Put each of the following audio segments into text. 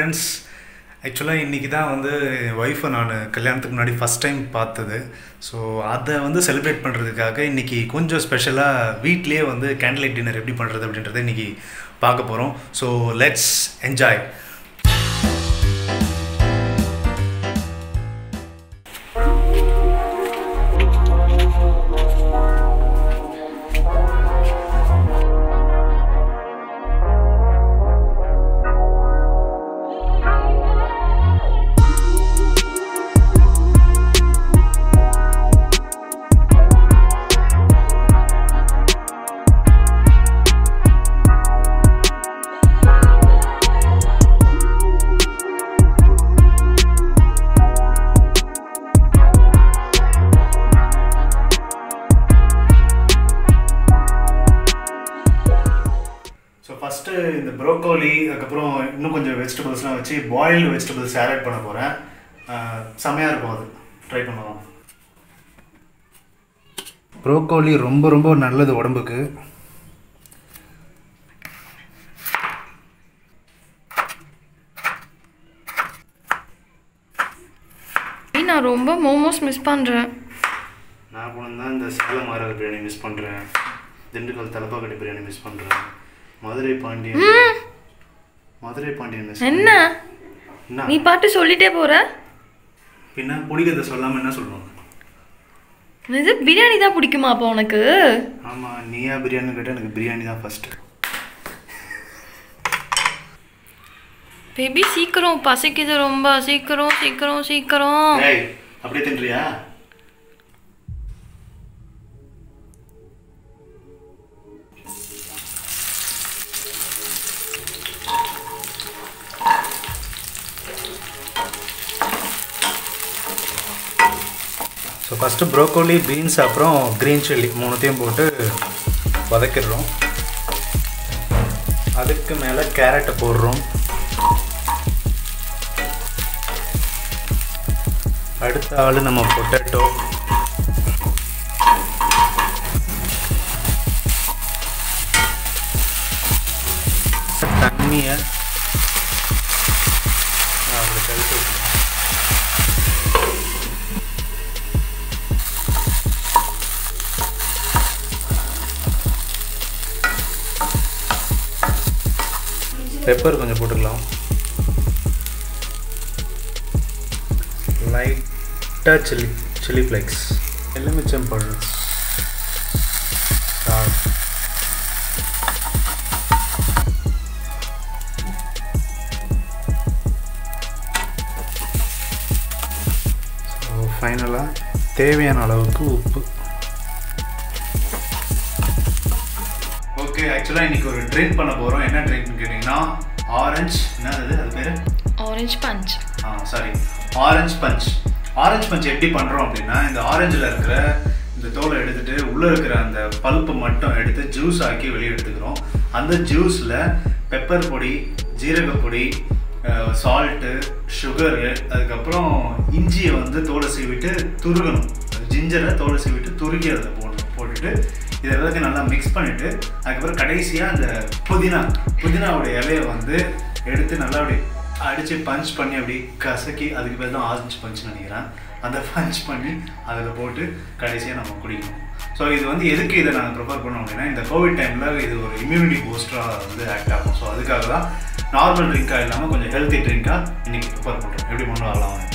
Friends ஆக்சுவலாக இன்றைக்கி தான் வந்து என் ஒய்ஃபை நான் கல்யாணத்துக்கு முன்னாடி ஃபஸ்ட் டைம் பார்த்தது ஸோ அதை வந்து செலிப்ரேட் பண்ணுறதுக்காக இன்றைக்கி கொஞ்சம் ஸ்பெஷலாக வீட்லேயே வந்து கேண்டில் லைட் டின்னர் எப்படி பண்ணுறது அப்படின்றத இன்றைக்கி பார்க்க போகிறோம் so let's enjoy so first இந்த ப்ரோக்கோலி அதுக்கப்புறம் இன்னும் கொஞ்சம் வெஜிடபிள்ஸ்லாம் வச்சு பாயில்டு வெஜிடபிள்ஸ் சேலட் பண்ண போகிறேன் செமையாக இருக்கும் அது ட்ரை பண்ணுவோம் ப்ரோக்கோலி ரொம்ப ரொம்ப நல்லது உடம்புக்கு ஏய், நான் ரொம்ப மோமோஸ் மிஸ் பண்ணுறேன் நான் கூட தான் இந்த சேலம் ஆரக பிரியாணி மிஸ் பண்ணுறேன் திண்டுக்கல் தலப்பாக்கட்டி பிரியாணி மிஸ் பண்ணுறேன் மதுரை பாண்டியன் மதுரை பாண்டியன் மிஸ் என்ன என்ன நீ பாட்டு சொல்லிட்டே போற பின்ன பிடிக்கிறத சொல்லாமல் என்ன சொல்லுவாங்க இது பிரியாணி தான் பிடிக்குமா அப்போ உனக்கு ஆமாம் நீயா பிரியாணி கேட்டால் எனக்கு பிரியாணி தான் ஃபஸ்ட்டு பேபி சீக்கிரம் பசிக்குது ரொம்ப சீக்கிரம் சீக்கிரம் சீக்கிரம் ஏய் அப்படியே தின்றியா ஸோ ஃபஸ்ட்டு ப்ரோக்கோலி பீன்ஸ் அப்புறம் க்ரீன் சில்லி மூணுத்தையும் போட்டு வதக்கிடுறோம் அதுக்கு மேலே கேரட்டை போடுறோம் அடுத்த ஆள் நம்ம பொட்டேட்டோ தண்ணியை அப்படி கழிச்சு விட்டுருவோம். பெப்பர் கொஞ்சம் போட்டுக்கலாம் லைட்டாக சில்லி சில்லி ஃப்ளேக்ஸ் எலுமிச்சம் பழம் சாஸ் ஸோ ஃபைனலாக தேவையான அளவுக்கு உப்பு ஓகே ஆக்சுவலாக இன்னைக்கு ஒரு ட்ரிங்க் பண்ண போகிறோம் என்ன ட்ரிங்க்னு கேட்டிங்கன்னா ஆரஞ்சு என்னது அது பேர் orange punch ah sorry orange punch orange punch எப்படி பண்ணுறோம் அப்படின்னா இந்த ஆரஞ்சில் இருக்கிற இந்த தோலை எடுத்துட்டு உள்ளே இருக்கிற அந்த பல்ப்பை மட்டும் எடுத்து ஜூஸ் ஆக்கி வெளியே எடுத்துக்கிறோம் அந்த ஜூஸில் பெப்பர் பொடி ஜீரக பொடி சால்ட்டு சுகரு அதுக்கப்புறம் இஞ்சியை வந்து தோலை சீவிட்டு துருகணும் ஜிஞ்சரை தோலை சீவிட்டு துருக்கி அதில் போடணும் போட்டுட்டு இது எல்லாத்தையும் நல்லா மிக்ஸ் பண்ணிவிட்டு அதுக்கப்புறம் கடைசியாக அந்த புதினா புதினாவோட இலையை வந்து எடுத்து நல்லா அப்படி அடித்து பஞ்ச் பண்ணி அப்படி கசக்கி அதுக்கு பேர் தான் ஆரஞ்சு பஞ்ச் நினைக்கிறேன் அந்த பஞ்ச் பண்ணி அதில் போட்டு கடைசியாக நம்ம குடிக்கணும் ஸோ இது வந்து எதுக்கு இதை நாங்கள் ப்ரிஃபர் பண்ணோம் அப்படின்னா இந்த கோவிட் டைமில் இது ஒரு இம்யூனிட்டி பூஸ்டராக வந்து ஆக்ட் ஆகும் ஸோ அதுக்காக தான் நார்மல் ட்ரிங்காக இல்லாமல் கொஞ்சம் ஹெல்த்தி ட்ரிங்காக இன்றைக்கி ப்ரிஃபர் பண்ணுறோம் எப்படி கொண்டு வரலாம் வாங்க.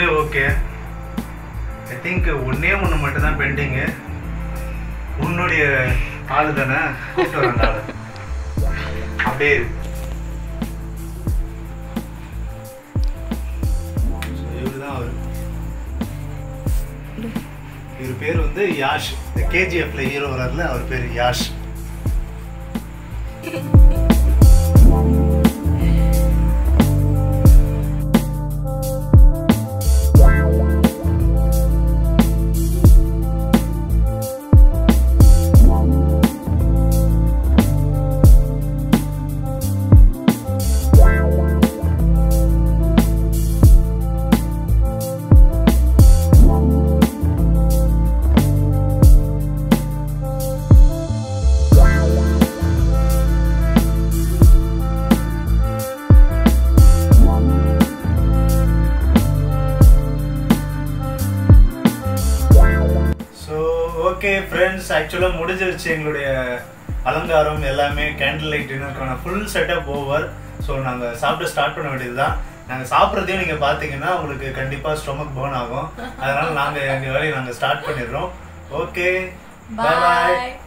எல்லாமே ஓகே ஐ திங்க் ஒன்னே ஒன்று மட்டும் தான் பெண்டிங்கு உன்னுடைய ஆளு தானே கூப்பிட்டு வர அந்த ஆளு அப்படியே இரு. So, இவருதான் அவரு இவர் பேர் வந்து யாஷ் இந்த கேஜிஎஃப்ல ஹீரோ வரார்ல அவர் பேர் யாஷ் ஸோ ஓகே ஃப்ரெண்ட்ஸ் ஆக்சுவலாக முடிஞ்சிருச்சு எங்களுடைய அலங்காரம் எல்லாமே கேண்டில் லைட் டின்னருக்கான ஃபுல் செட்டப் ஓவர் ஸோ நாங்கள் சாப்பிட ஸ்டார்ட் பண்ண வேண்டியது தான் நாங்கள் சாப்பிட்றதையும் நீங்கள் பார்த்தீங்கன்னா உங்களுக்கு கண்டிப்பாக ஸ்டொமக் பர்ன் ஆகும் அதனால நாங்கள் எங்கள் வேலையை நாங்கள் ஸ்டார்ட் பண்ணிடுறோம் ஓகே பாய் பாய் பாய்